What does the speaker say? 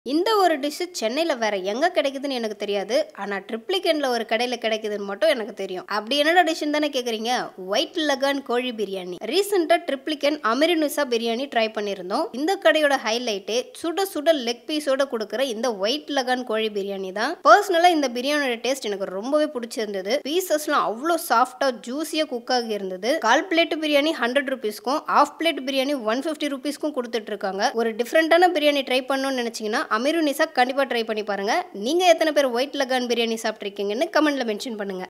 இந்த ஒரு டிஷ்ஷு சென்னையில் வேற எங்கே கிடைக்குதுன்னு எனக்கு தெரியாது ஆனால் ட்ரிப்ளிகனில் ஒரு கடையில் கிடைக்குதுன்னு மட்டும் எனக்கு தெரியும் அப்படி என்னடா டிஷ்ஷுன்னு தானே கேட்குறீங்க ஒயிட் லகான் கோழி பிரியாணி ரீசெண்டாக ட்ரிப்ளிகன் அமிரினுசா பிரியாணி ட்ரை பண்ணியிருந்தோம் இந்த கடையோட ஹைலைட்டே சுட சுட லெக் பீஸோட கொடுக்குற இந்த ஒயிட் லகான் கோழி பிரியாணி தான் பர்சனலாக இந்த பிரியாணியோட டேஸ்ட் எனக்கு ரொம்பவே பிடிச்சிருந்தது பீசஸ்லாம் அவ்வளோ சாஃப்டாக ஜூஸியாக குக் ஆகி இருந்தது கால் பிளேட் பிரியாணி ஹண்ட்ரட் ருபீஸ்க்கும் half plate biryani one fifty ருபீஸ்க்கும் கொடுத்துட்டு இருக்காங்க ஒரு டிஃப்ரெண்டான பிரியாணி ட்ரை பண்ணணும்னு நினச்சிங்கன்னா அமீரு நிசா கண்டிப்பாக ட்ரை பண்ணி பாருங்க நீங்கள் எத்தனை பேர் ஒயிட் லகான் பிரியாணி சாப்பிட்ருக்கீங்கன்னு கமெண்ட்ல மென்ஷன் பண்ணுங்க